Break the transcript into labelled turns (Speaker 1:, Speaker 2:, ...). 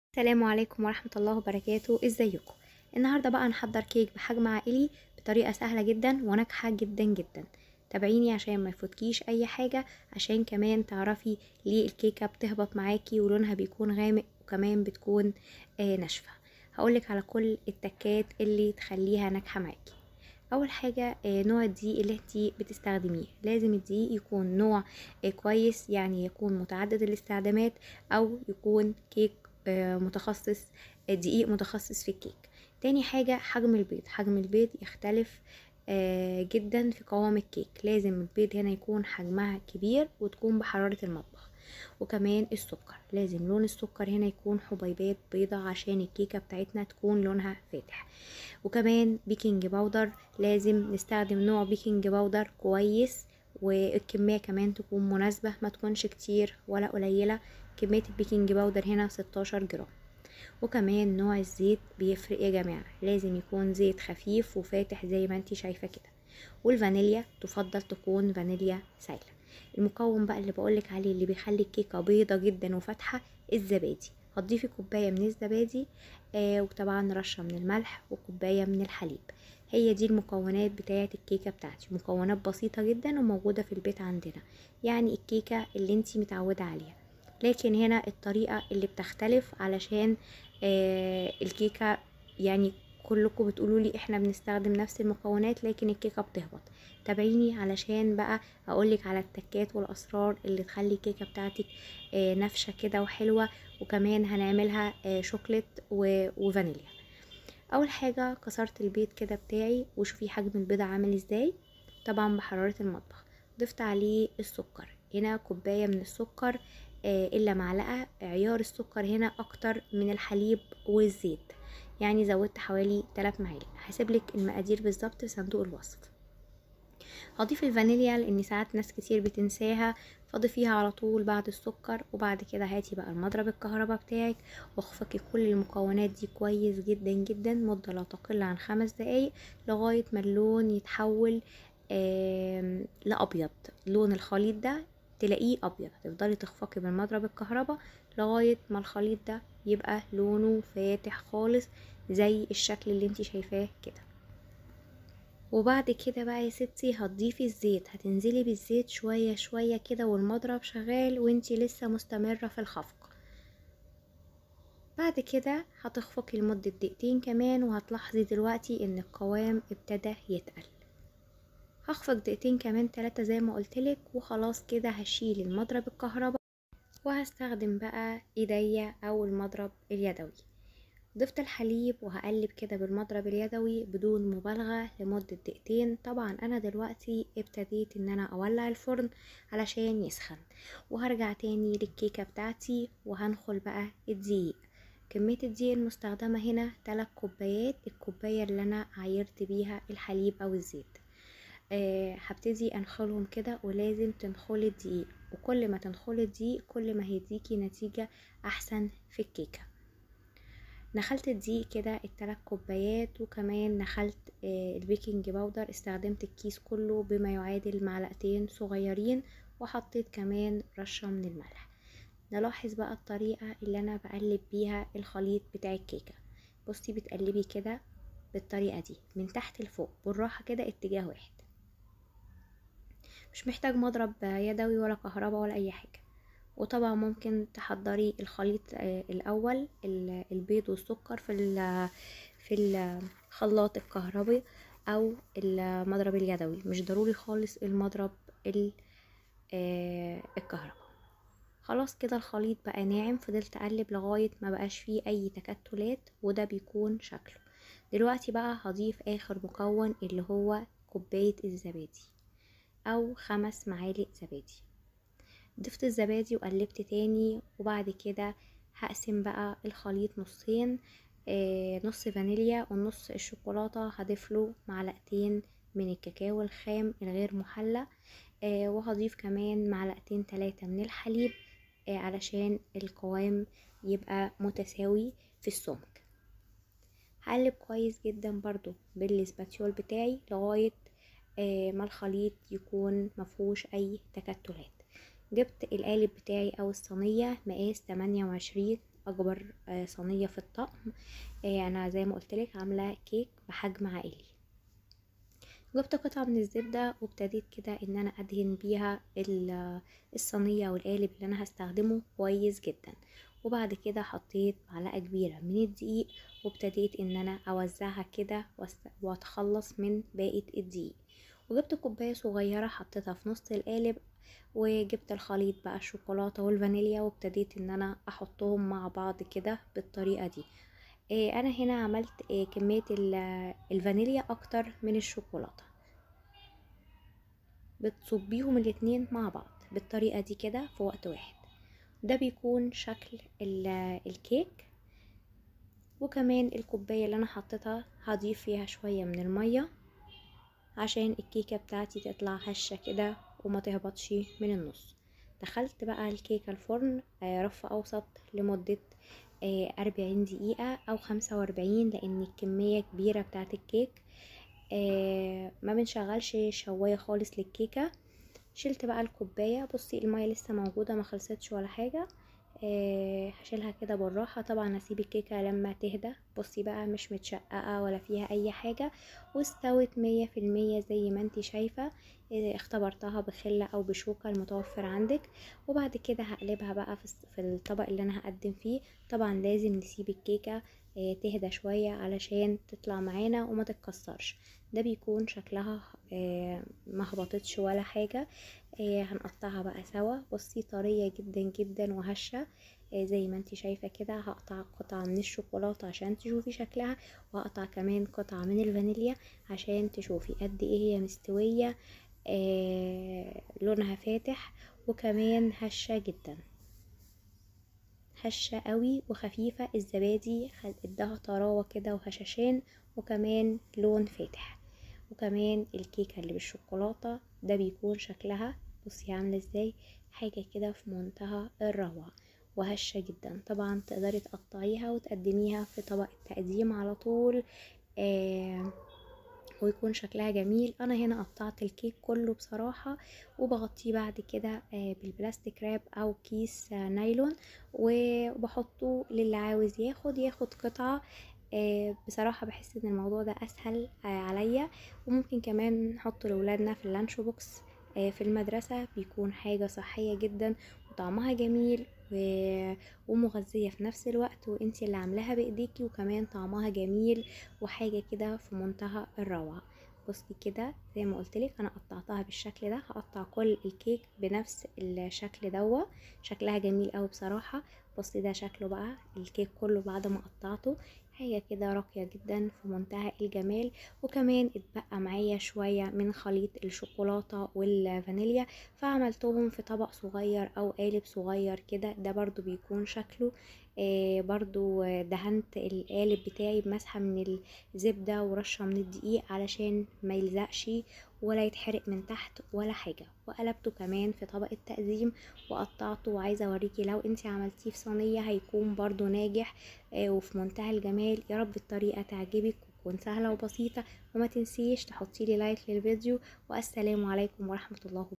Speaker 1: السلام عليكم ورحمة الله وبركاته ازيكم النهاردة بقى نحضر كيك بحجم عائلي بطريقة سهلة جدا وناجحة جدا جدا تابعيني عشان ما يفوتكيش اي حاجة عشان كمان تعرفي ليه الكيكة بتهبط معاكي ولونها بيكون غامق وكمان بتكون آه ناشفة هقولك على كل التكات اللي تخليها ناجحة معاكي اول حاجة آه نوع الدقيق اللي انتي بتستخدميه لازم الدقيق يكون نوع آه كويس يعني يكون متعدد الاستخدامات او يكون كيك آه متخصص آه دقيق متخصص في الكيك تاني حاجة حجم البيض حجم البيض يختلف آه جدا في قوام الكيك لازم البيض هنا يكون حجمها كبير وتكون بحرارة المطبخ وكمان السكر لازم لون السكر هنا يكون حبيبات بيضة عشان الكيكة بتاعتنا تكون لونها فاتح وكمان بيكنج باودر لازم نستخدم نوع بيكنج باودر كويس والكمية كمان تكون مناسبة ما تكونش كتير ولا قليلة كمية البيكنج باودر هنا 16 جرام وكمان نوع الزيت بيفرق يا جماعة لازم يكون زيت خفيف وفاتح زي ما انتي شايفة كده والفانيليا تفضل تكون فانيليا سايلة المكون بقى اللي بقولك عليه اللي بيخلي الكيكة بيضة جدا وفاتحة الزبادي هتضيفي كوباية من الزبادي آه وطبعا رشة من الملح وكوباية من الحليب هي دي المكونات بتاعة الكيكة بتاعتي مكونات بسيطة جدا وموجودة في البيت عندنا يعني الكيكة اللي انتي متعودة عليها لكن هنا الطريقة اللي بتختلف علشان آه الكيكة يعني كلكم بتقولوا لي احنا بنستخدم نفس المكونات لكن الكيكة بتهبط تابعيني علشان بقى اقولك على التكات والاسرار اللي تخلي الكيكة بتاعتك آه نافشة كده وحلوة وكمان هنعملها آه شوكليت وفانيليا اول حاجة كسرت البيض كده بتاعي وشوفي حجم البيضة عامل ازاي طبعا بحرارة المطبخ ضفت عليه السكر هنا كوباية من السكر آه الا معلقة عيار السكر هنا اكتر من الحليب والزيت يعني زودت حوالي 3 معالق هسيبلك المقادير بالظبط في صندوق الوصف هضيف الفانيليا لان ساعات ناس كتير بتنساها فضيفيها على طول بعد السكر وبعد كده هاتي بقى المضرب الكهرباء بتاعك واخفقي كل المكونات دي كويس جدا جدا مدة لا تقل عن خمس دقايق لغاية ما اللون يتحول لأبيض لون الخليط ده تلاقيه أبيض هتفضلي تخفقي بالمضرب الكهرباء لغاية ما الخليط ده يبقى لونه فاتح خالص زي الشكل اللي انتي شايفاه كده وبعد كده بقى يا ستي هتضيفي الزيت هتنزلي بالزيت شوية شوية كده والمضرب شغال وانتي لسه مستمرة في الخفق بعد كده هتخفقي لمدة دقيقتين كمان وهتلاحظي دلوقتي ان القوام ابتدى يتقل هخفق دقيقتين كمان تلاتة زي ما قلتلك وخلاص كده هشيل المضرب الكهرباء وهستخدم بقى ايديا او المضرب اليدوي ضفت الحليب وهقلب كده بالمضرب اليدوي بدون مبالغة لمدة دقيقتين طبعا انا دلوقتي ابتديت ان انا اولع الفرن علشان يسخن وهرجع تاني للكيكة بتاعتي وهنخل بقى الدقيق كمية الدقيق المستخدمة هنا تلات كوبايات الكوباية اللي انا عايرت بيها الحليب او الزيت أه هبتدي انخلهم كده ولازم تنخلي الدقيق وكل ما تنخلي الدقيق كل ما هيديكي نتيجة احسن في الكيكة نخلت الدقيق كده التلات كوبايات وكمان نخلت أه البيكنج باودر استخدمت الكيس كله بما يعادل معلقتين صغيرين وحطيت كمان رشة من الملح نلاحظ بقى الطريقة اللي انا بقلب بيها الخليط بتاع الكيكة بصي بتقلبي كده بالطريقة دي من تحت لفوق بالراحة كده اتجاه واحد مش محتاج مضرب يدوي ولا كهرباء ولا اي حاجة وطبعا ممكن تحضري الخليط الاول البيض والسكر في في الخلاط الكهربي او المضرب اليدوي مش ضروري خالص المضرب الكهرباء خلاص كده الخليط بقى ناعم فضلت اقلب لغاية ما بقاش فيه اي تكتلات وده بيكون شكله دلوقتي بقى هضيف اخر مكون اللي هو كوباية الزبادي او خمس معالق زبادي ضفت الزبادي وقلبت تاني وبعد كده هقسم بقى الخليط نصين آه نص فانيليا ونص الشوكولاتة هضيفله معلقتين من الكاكاو الخام الغير محلى آه وهضيف كمان معلقتين تلاتة من الحليب آه علشان القوام يبقى متساوي في السمك هقلب كويس جدا برضو بالسباتيول بتاعي لغاية ما الخليط يكون مفهوش اي تكتلات جبت القالب بتاعي او الصينية مقاس 28 اكبر آه، صينيه في الطقم آه، انا زي ما قلت لك عامله كيك بحجم عائلي جبت قطعة من الزبدة وابتديت كده ان انا ادهن بيها ال- الصينية او القالب اللي انا هستخدمه كويس جدا وبعد كده حطيت معلقة كبيرة من الدقيق وابتديت ان انا اوزعها كده واست- واتخلص من باقي الدقيق وجبت كوباية صغيرة حطيتها في نص القالب وجبت الخليط بقى الشوكولاتة والفانيليا وابتديت ان انا احطهم مع بعض كده بالطريقة دي إيه انا هنا عملت إيه كمية ال- الفانيليا اكتر من الشوكولاتة بتصبيهم الاتنين مع بعض بالطريقة دي كده في وقت واحد ده بيكون شكل ال- الكيك وكمان الكوباية اللي انا حطيتها هضيف فيها شوية من المية عشان الكيكة بتاعتي تطلع هشة كده وما تهبطش من النص دخلت بقى الكيكة الفرن آه، رف اوسط لمدة أربعين دقيقة أو خمسة وأربعين لأن الكمية كبيرة بتاعة الكيك آه، ما بنشغلش شواية خالص للكيكة شلت بقى الكوباية بصي المية لسه موجودة ما خلصتش ولا حاجة آه، هشيلها كده بالراحة طبعا اسيب الكيكة لما تهدى بصي بقى مش متشققة ولا فيها اي حاجة واستوت مية في المية زي ما انتي شايفة آه، اختبرتها بخلة او بشوكة المتوفر عندك وبعد كده هقلبها بقى في الس- في الطبق اللي انا هقدم فيه طبعا لازم نسيب الكيكة آه، تهدى شوية علشان تطلع معانا وما تتكسرش ده بيكون شكلها آه، ما هبطتش ولا حاجة آه، هنقطعها بقى سوا بصي طرية جدا جدا وهشة آه، زي ما انتي شايفة كده هقطع قطعة من الشوكولاتة عشان تشوفي شكلها وهقطع كمان قطعة من الفانيليا عشان تشوفي قد ايه هي مستوية آه، لونها فاتح وكمان هشة جدا هشة قوي وخفيفة الزبادي خل- اداها طراوة كده وهشاشان وكمان لون فاتح وكمان الكيكة اللي بالشوكولاتة ده بيكون شكلها بصي عاملة ازاي حاجة كده في منتهى الروعة وهشة جدا طبعا تقدري تقطعيها وتقدميها في طبق التقديم على طول آه ويكون شكلها جميل انا هنا قطعت الكيك كله بصراحة وبغطيه بعد كده آه، بالبلاستيك راب او كيس آه، نايلون وبحطه للي عاوز ياخد ياخد قطعة آه، بصراحة بحس ان الموضوع ده اسهل آه، عليا وممكن كمان نحطه لولادنا في اللانش بوكس آه، في المدرسة بيكون حاجة صحية جدا وطعمها جميل و- ومغذية في نفس الوقت وانتي اللي عاملاها بايديكي وكمان طعمها جميل وحاجة كده في منتهى الروعة بصي كده زي ما قلتلك انا قطعتها بالشكل ده هقطع كل الكيك بنفس الشكل دوا شكلها جميل قوي بصراحة بصي ده شكله بقى الكيك كله بعد ما قطعته حاجة كده راقية جدا في منتهى الجمال وكمان اتبقى معايا شوية من خليط الشوكولاتة والفانيليا فعملتهم في طبق صغير او قالب صغير كده ده برضو بيكون شكله آه برضو آه، دهنت القالب بتاعي بمسحة من الزبدة ورشة من الدقيق علشان ما يلزقش ولا يتحرق من تحت ولا حاجة وقلبته كمان في طبق التقديم وقطعته وعايزة اوريكي لو انتي عملتيه في صينية هيكون برضو ناجح آه، وفي منتهى الجمال يا رب الطريقة تعجبك وتكون سهلة وبسيطة وما تنسيش تحطيلي لايك للفيديو والسلام عليكم ورحمة الله